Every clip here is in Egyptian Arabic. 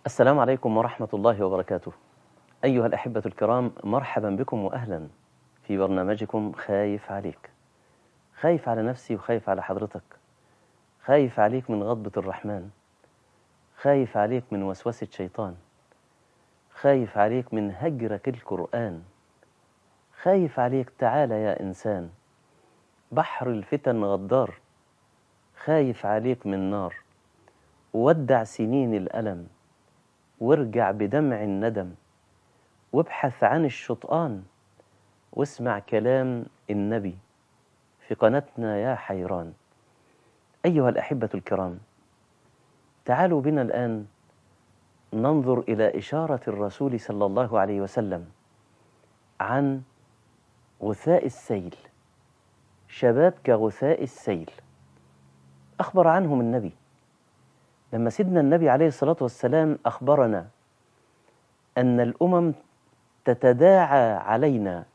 السلام عليكم ورحمة الله وبركاته. أيها الأحبة الكرام مرحبا بكم وأهلا في برنامجكم خايف عليك. خايف على نفسي وخايف على حضرتك. خايف عليك من غضبة الرحمن. خايف عليك من وسوسة شيطان. خايف عليك من هجرك القرآن. خايف عليك تعالى يا إنسان. بحر الفتن غدار. خايف عليك من نار. ودع سنين الألم. وارجع بدمع الندم وابحث عن الشطآن واسمع كلام النبي في قناتنا يا حيران أيها الأحبة الكرام تعالوا بنا الآن ننظر إلى إشارة الرسول صلى الله عليه وسلم عن غثاء السيل شباب كغثاء السيل أخبر عنهم النبي لما سيدنا النبي عليه الصلاة والسلام أخبرنا أن الأمم تتداعى علينا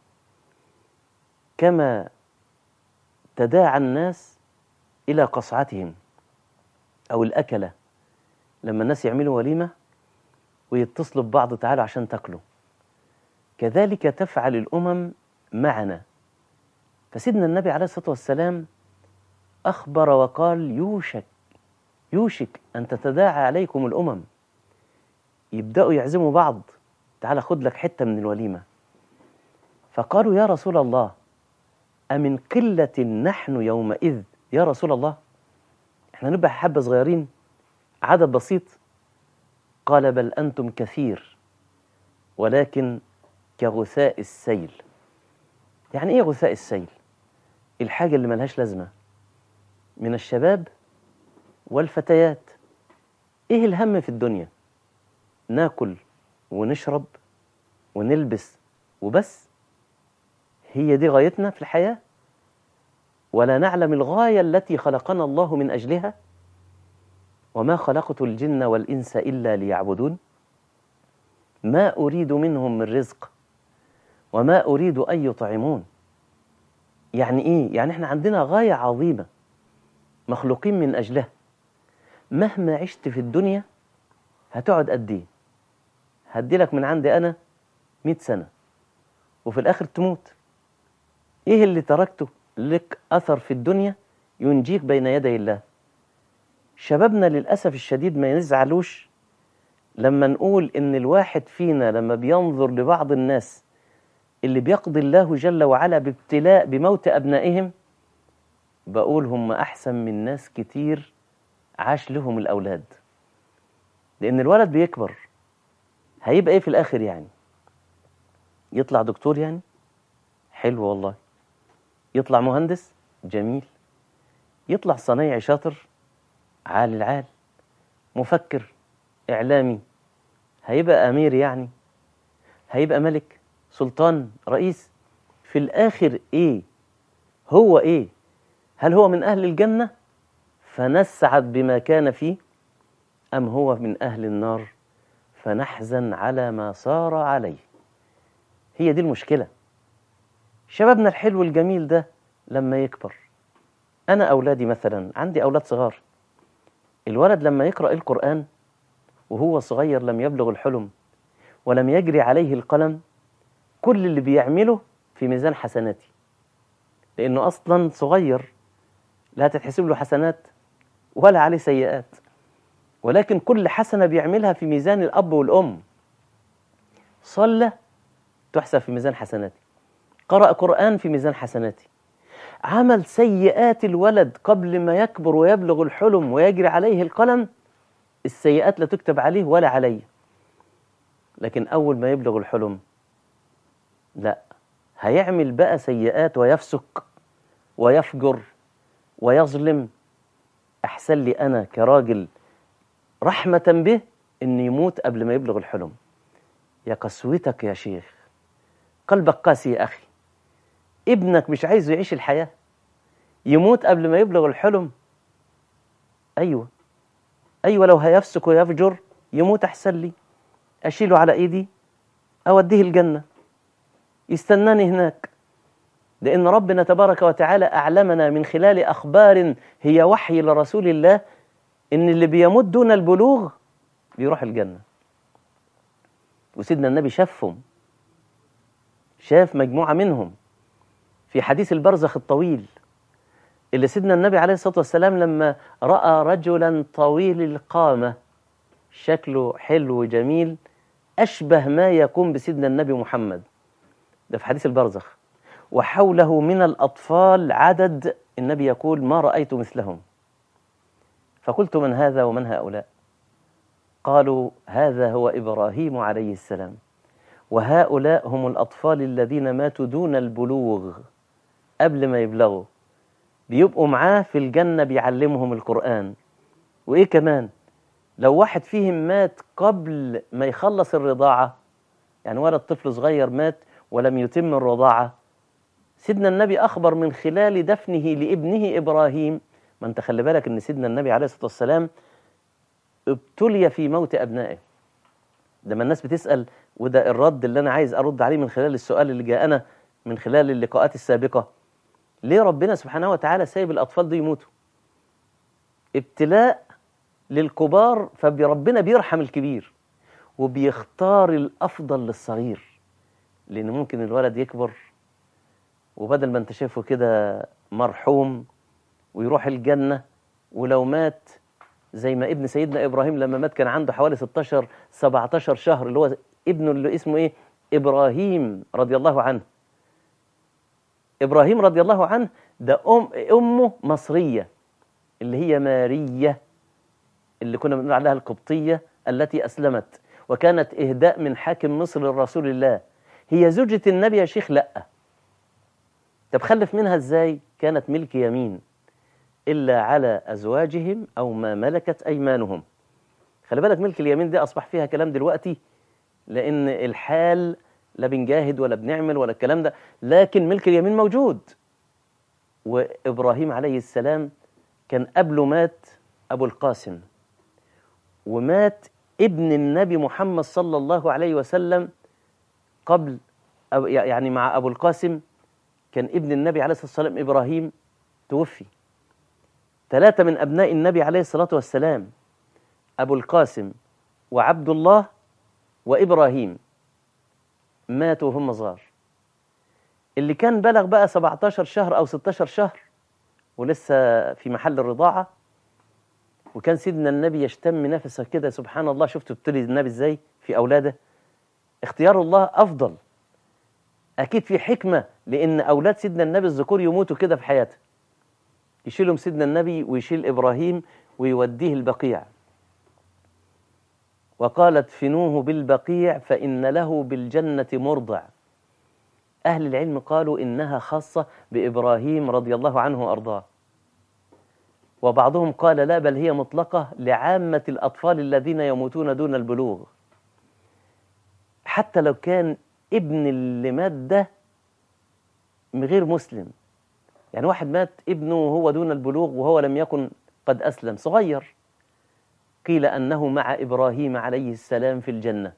كما تداعى الناس إلى قصعتهم أو الأكلة لما الناس يعملوا وليمة ويتصلوا ببعض تعالوا عشان تاكلوا كذلك تفعل الأمم معنا فسيدنا النبي عليه الصلاة والسلام أخبر وقال يوشك يوشك أن تتداعى عليكم الأمم يبدأوا يعزموا بعض تعال خد لك حتة من الوليمة فقالوا يا رسول الله أمن قلة نحن يومئذ يا رسول الله احنا نبقى حبة صغيرين عدد بسيط قال بل أنتم كثير ولكن كغثاء السيل يعني ايه غثاء السيل الحاجة اللي ملهاش لازمة من الشباب والفتيات ايه الهم في الدنيا ناكل ونشرب ونلبس وبس هي دي غايتنا في الحياه ولا نعلم الغايه التي خلقنا الله من اجلها وما خلقت الجن والانس الا ليعبدون ما اريد منهم من رزق وما اريد ان يطعمون يعني ايه يعني احنا عندنا غايه عظيمه مخلوقين من اجلها مهما عشت في الدنيا هتقعد قد ايه هدي لك من عندي انا 100 سنه وفي الاخر تموت ايه اللي تركته لك اثر في الدنيا ينجيك بين يدي الله شبابنا للاسف الشديد ما يزعلوش لما نقول ان الواحد فينا لما بينظر لبعض الناس اللي بيقضي الله جل وعلا بابتلاء بموت ابنائهم بقول هم احسن من ناس كتير عاش لهم الأولاد لأن الولد بيكبر هيبقى إيه في الآخر يعني يطلع دكتور يعني حلو والله يطلع مهندس جميل يطلع صنايعي شاطر عال العال مفكر إعلامي هيبقى أمير يعني هيبقى ملك سلطان رئيس في الآخر إيه هو إيه هل هو من أهل الجنة فنسعد بما كان فيه أم هو من أهل النار فنحزن على ما صار عليه هي دي المشكلة شبابنا الحلو الجميل ده لما يكبر أنا أولادي مثلا عندي أولاد صغار الولد لما يقرأ القرآن وهو صغير لم يبلغ الحلم ولم يجري عليه القلم كل اللي بيعمله في ميزان حسناتي لأنه أصلا صغير لا تتحسب له حسنات ولا عليه سيئات ولكن كل حسنة بيعملها في ميزان الأب والأم صلى تحسب في ميزان حسناتي قرأ قرآن في ميزان حسناتي عمل سيئات الولد قبل ما يكبر ويبلغ الحلم ويجري عليه القلم السيئات لا تكتب عليه ولا عليه لكن أول ما يبلغ الحلم لا هيعمل بقى سيئات ويفسق ويفجر ويظلم أحسن لي أنا كراجل رحمة به إن يموت قبل ما يبلغ الحلم يا قسوتك يا شيخ قلبك قاسي يا أخي ابنك مش عايزه يعيش الحياة يموت قبل ما يبلغ الحلم أيوة أيوة لو هيفسق ويفجر يموت أحسن لي أشيله على إيدي أوديه الجنة يستناني هناك لأن ربنا تبارك وتعالى أعلمنا من خلال أخبار هي وحي لرسول الله إن اللي بيموت دون البلوغ بيروح الجنة وسيدنا النبي شافهم شاف مجموعة منهم في حديث البرزخ الطويل اللي سيدنا النبي عليه الصلاة والسلام لما رأى رجلا طويل القامة شكله حلو وجميل أشبه ما يكون بسيدنا النبي محمد ده في حديث البرزخ وحوله من الأطفال عدد النبي يقول ما رأيت مثلهم فقلت من هذا ومن هؤلاء قالوا هذا هو إبراهيم عليه السلام وهؤلاء هم الأطفال الذين ماتوا دون البلوغ قبل ما يبلغوا بيبقوا معاه في الجنة بيعلمهم القرآن وإيه كمان لو واحد فيهم مات قبل ما يخلص الرضاعة يعني ولد طفل صغير مات ولم يتم الرضاعة سيدنا النبي أخبر من خلال دفنه لابنه إبراهيم ما أنت خلي بالك أن سيدنا النبي عليه الصلاة والسلام ابتلي في موت أبنائه لما الناس بتسأل وده الرد اللي أنا عايز أرد عليه من خلال السؤال اللي جاءنا من خلال اللقاءات السابقة ليه ربنا سبحانه وتعالى سايب الأطفال دي يموتوا ابتلاء للكبار فربنا بيرحم الكبير وبيختار الأفضل للصغير لأن ممكن الولد يكبر وبدل ما انت شايفه كده مرحوم ويروح الجنة ولو مات زي ما ابن سيدنا إبراهيم لما مات كان عنده حوالي 16 17 شهر اللي هو ابنه اللي اسمه إيه إبراهيم رضي الله عنه إبراهيم رضي الله عنه ده أم أمه مصرية اللي هي مارية اللي كنا بنقول عليها القبطية التي أسلمت وكانت إهداء من حاكم مصر لرسول الله هي زوجة النبي يا شيخ لأ طب خلف منها إزاي كانت ملك يمين إلا على أزواجهم أو ما ملكت أيمانهم خلي بالك ملك اليمين دي أصبح فيها كلام دلوقتي لأن الحال لا بنجاهد ولا بنعمل ولا الكلام ده لكن ملك اليمين موجود وإبراهيم عليه السلام كان قبله مات أبو القاسم ومات ابن النبي محمد صلى الله عليه وسلم قبل يعني مع أبو القاسم كان ابن النبي عليه الصلاة والسلام إبراهيم توفي ثلاثة من أبناء النبي عليه الصلاة والسلام أبو القاسم وعبد الله وإبراهيم ماتوا وهم صغار اللي كان بلغ بقى 17 شهر أو 16 شهر ولسه في محل الرضاعة وكان سيدنا النبي يشتم نفسه كده سبحان الله شفتوا ابتلي النبي ازاي في أولاده اختيار الله أفضل أكيد في حكمة لأن أولاد سيدنا النبي الذكور يموتوا كده في حياته يشيلهم سيدنا النبي ويشيل إبراهيم ويوديه البقيع وقالت فنوه بالبقيع فإن له بالجنة مرضع أهل العلم قالوا إنها خاصة بإبراهيم رضي الله عنه وأرضاه وبعضهم قال لا بل هي مطلقة لعامة الأطفال الذين يموتون دون البلوغ حتى لو كان ابن اللي مات ده غير مسلم يعني واحد مات ابنه وهو دون البلوغ وهو لم يكن قد أسلم صغير قيل أنه مع إبراهيم عليه السلام في الجنة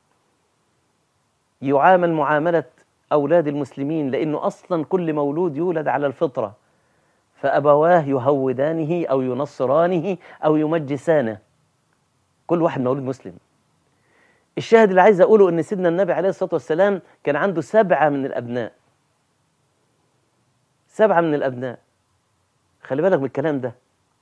يعامل معاملة أولاد المسلمين لأنه أصلا كل مولود يولد على الفطرة فأبواه يهودانه أو ينصرانه أو يمجسانه كل واحد مولود مسلم الشاهد اللي عايز أقوله أن سيدنا النبي عليه الصلاة والسلام كان عنده سبعة من الأبناء سبعة من الأبناء خلي بالك من الكلام ده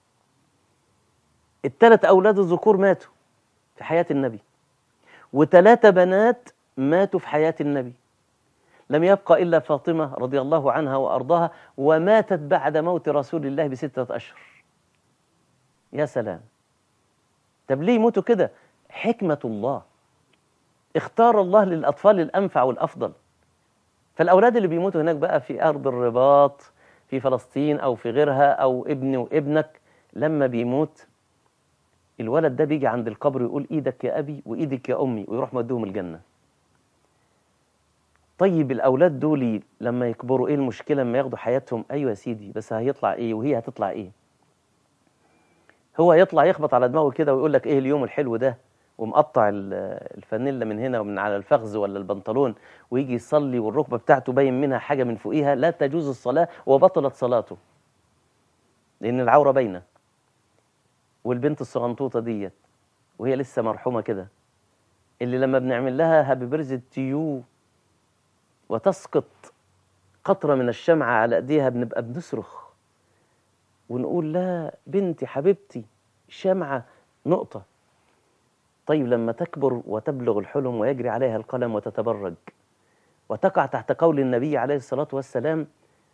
الثلاث أولاد الذكور ماتوا في حياة النبي وثلاثة بنات ماتوا في حياة النبي لم يبقى إلا فاطمة رضي الله عنها وأرضاها وماتت بعد موت رسول الله بستة أشهر يا سلام طب ليه يموتوا كده حكمة الله اختار الله للأطفال الأنفع والأفضل فالأولاد اللي بيموتوا هناك بقى في أرض الرباط في فلسطين أو في غيرها أو ابني وابنك لما بيموت الولد ده بيجي عند القبر ويقول إيدك يا أبي وإيدك يا أمي ويروح موديهم الجنة طيب الأولاد دول لما يكبروا إيه المشكلة لما ياخدوا حياتهم أيوة يا سيدي بس هيطلع إيه وهي هتطلع إيه هو يطلع يخبط على دماغه كده ويقول لك إيه اليوم الحلو ده ومقطع الفانيلا من هنا ومن على الفخذ ولا البنطلون ويجي يصلي والركبه بتاعته باين منها حاجه من فوقيها لا تجوز الصلاه وبطلت صلاته لان العوره باينه والبنت الصغنطوطه ديت وهي لسه مرحومه كده اللي لما بنعمل لها هابي بيرث تيو وتسقط قطرة من الشمعة على ايديها بنبقى بنصرخ ونقول لا بنتي حبيبتي شمعة نقطة طيب لما تكبر وتبلغ الحلم ويجري عليها القلم وتتبرج وتقع تحت قول النبي عليه الصلاة والسلام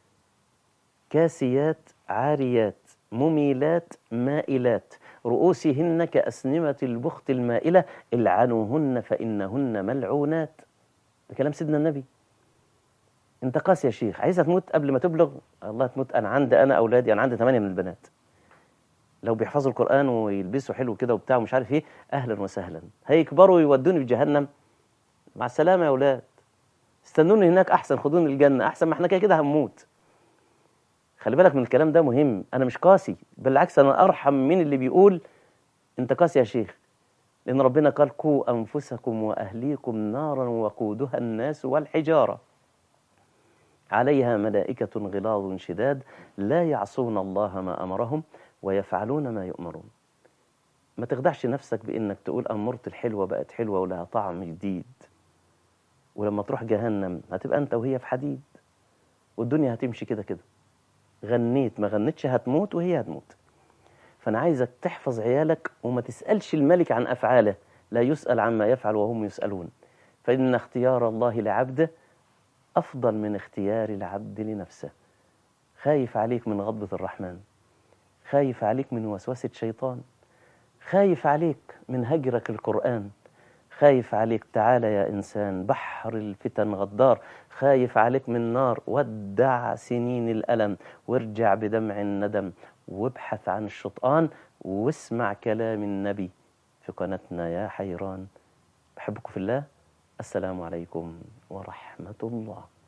كاسيات عاريات مميلات مائلات رؤوسهن كأسنمة البخت المائلة العنوهن فإنهن ملعونات ده كلام سيدنا النبي انت قاسي يا شيخ عايزها تموت قبل ما تبلغ الله تموت انا عندي انا اولادي انا عندي ثمانية من البنات لو بيحفظوا القرآن ويلبسوا حلو كده وبتاع ومش عارف ايه اهلا وسهلا هيكبروا ويودوني في جهنم مع السلامة يا اولاد استنوني هناك احسن خدوني الجنة احسن ما احنا كده كده هنموت خلي بالك من الكلام ده مهم انا مش قاسي بالعكس انا ارحم من اللي بيقول انت قاسي يا شيخ لان ربنا قال قوا انفسكم واهليكم نارا وقودها الناس والحجاره عليها ملائكه غلاظ شداد لا يعصون الله ما امرهم ويفعلون ما يؤمرون ما تخدعش نفسك بانك تقول امرت الحلوه بقت حلوه ولها طعم جديد ولما تروح جهنم هتبقى انت وهي في حديد والدنيا هتمشي كده كده غنيت ما غنيتش هتموت وهي هتموت فأنا عايزك تحفظ عيالك وما تسألش الملك عن أفعاله لا يسأل عما يفعل وهم يسألون فإن اختيار الله لعبده أفضل من اختيار العبد لنفسه خايف عليك من غضبة الرحمن خايف عليك من وسوسة شيطان خايف عليك من هجرك القرآن خايف عليك تعالى يا إنسان بحر الفتن غدار خايف عليك من نار ودع سنين الألم وارجع بدمع الندم وابحث عن الشطآن واسمع كلام النبي في قناتنا يا حيران بحبكم في الله السلام عليكم ورحمة الله